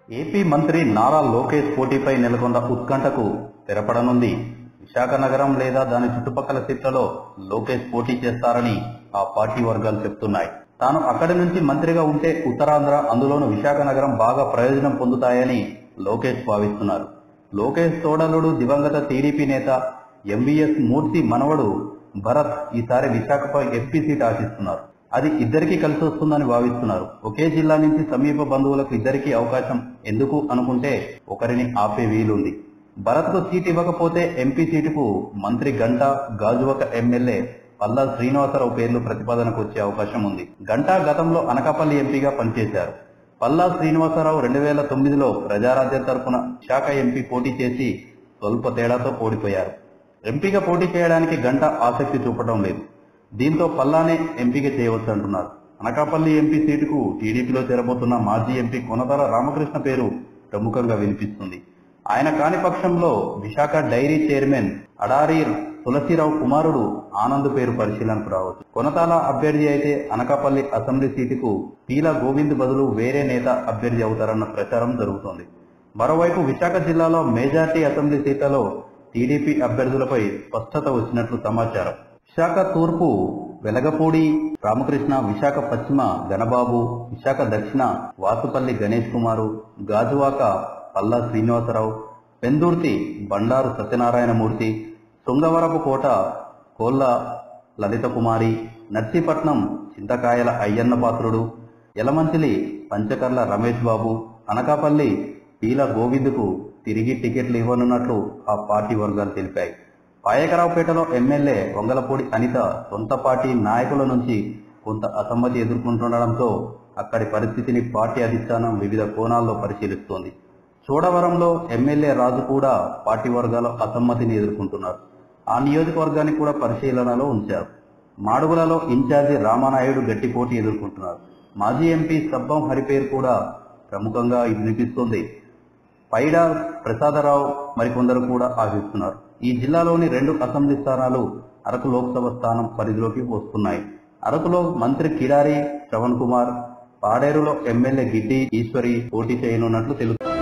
AP మంత్రి నారా లోకేష్ పోటీపై నెలకొన్న ఉత్కంఠకు తెరపడనుంది విశాఖ నగరం లేదా దాని చుట్టుపక్కల సీట్లలో లోకేష్ పోటీ చేస్తారని ఆ పార్టీ వర్గాలు చెప్తున్నాయి తాను అక్కడి నుంచి మంత్రిగా ఉంటే ఉత్తరాంధ్ర అందులోనూ విశాఖ నగరం బాగా ప్రయోజనం పొందుతాయని లోకేష్ భావిస్తున్నారు లోకేష్ తోడలుడు దివంగత టీడీపీ నేత ఎంవీఎస్ మూర్తి మనవడు భరత్ ఈసారి విశాఖపై ఎంపీ సీట్ ఆశిస్తున్నారు అది ఇద్దరికీ కలిసి వస్తుందని భావిస్తున్నారు ఒకే జిల్లా నుంచి సమీప బంధువులకు ఇద్దరికీ అవకాశం ఎందుకు అనుకుంటే ఒకరిని ఆపే వీలుంది భరత్ కు సీట్ ఇవ్వకపోతే ఎంపీ సీటుకు మంత్రి గంటా గాజువక ఎమ్మెల్యే పల్లా శ్రీనివాసరావు పేర్లు ప్రతిపాదనకు వచ్చే అవకాశం ఉంది గంటా గతంలో అనకాపల్లి ఎంపీగా పనిచేశారు పల్లా శ్రీనివాసరావు రెండు వేల తొమ్మిదిలో ప్రజారాజ్యం తరపున శాఖ ఎంపీ పోటీ చేసి స్వల్ప తేడాతో ఓడిపోయారు ఎంపీగా పోటీ చేయడానికి గంట ఆసక్తి చూపడం లేదు దీంతో పల్లానే ఎంపీగా చేయవచ్చు అంటున్నారు అనకాపల్లి ఎంపీ సీటుకు టీడీపీలో చేరబోతున్న మాజీ ఎంపీ కొనతల రామకృష్ణ పేరు ప్రముఖంగా వినిపిస్తుంది ఆయన కాని పక్షంలో విశాఖ డైరీ చైర్మన్ అడారి తులసిరావు కుమారుడు ఆనంద్ పేరు పరిశీలనకు రావచ్చు కొనతాల అభ్యర్థి అయితే అనకాపల్లి అసెంబ్లీ సీటుకు పీల గోవింద్ బదులు వేరే నేత అభ్యర్థి అవుతారన్న ప్రచారం జరుగుతోంది మరోవైపు విశాఖ జిల్లాలో మెజార్టీ అసెంబ్లీ సీట్లలో టీడీపీ అభ్యర్థులపై స్పష్టత వచ్చినట్లు సమాచారం విశాఖ తూర్పు వెలగపూడి రామకృష్ణ విశాఖ పశ్చిమ గణబాబు విశాఖ దక్షిణ వాసుపల్లి గణేష్ కుమారు గాజువాక పల్లా శ్రీనివాసరావు పెందుర్తి బండారు సత్యనారాయణమూర్తి శృంగవరపు కోట కోళ్ళ లలిత కుమారి నర్సీపట్నం చింతకాయల అయ్యన్న పాత్రుడు యలమంచిలి పంచకర్ల రమేష్ బాబు అనకాపల్లి పీల గోవింద్కు తిరిగి టికెట్లు ఇవ్వనున్నట్లు ఆ పార్టీ వర్గాలు తెలిపాయి పాయకరావుపేటలో ఎమ్మెల్యే వంగలపూడి అనిత సొంత పార్టీ నాయకుల నుంచి కొంత అసమ్మతి ఎదుర్కొంటుండడంతో అక్కడి పరిస్థితిని పార్టీ అధిష్టానం వివిధ కోణాల్లో పరిశీలిస్తోంది చోడవరంలో ఎమ్మెల్యే రాజు కూడా పార్టీ వర్గాల అసమ్మతిని ఎదుర్కొంటున్నారు ఆ నియోజకవర్గాన్ని కూడా పరిశీలనలో ఉంచారు మాడుగులలో ఇన్ఛార్జి రామానాయుడు గట్టి పోటీ ఎదుర్కొంటున్నారు మాజీ ఎంపీ సబ్బం హరిపేరు కూడా ప్రముఖంగా వినిపిస్తోంది పైడా ప్రసాదరావు మరికొందరు కూడా ఆశిస్తున్నారు ఈ జిల్లాలోని రెండు అసెంబ్లీ స్థానాలు అరకు లోక్సభ స్థానం పరిధిలోకి వస్తున్నాయి అరకులో మంత్రి కిడారి శ్రవణ్ కుమార్ పాడేరులో ఎమ్మెల్యే గిడ్డి ఈశ్వరి పోటీ చేయనున్నట్లు తెలుసు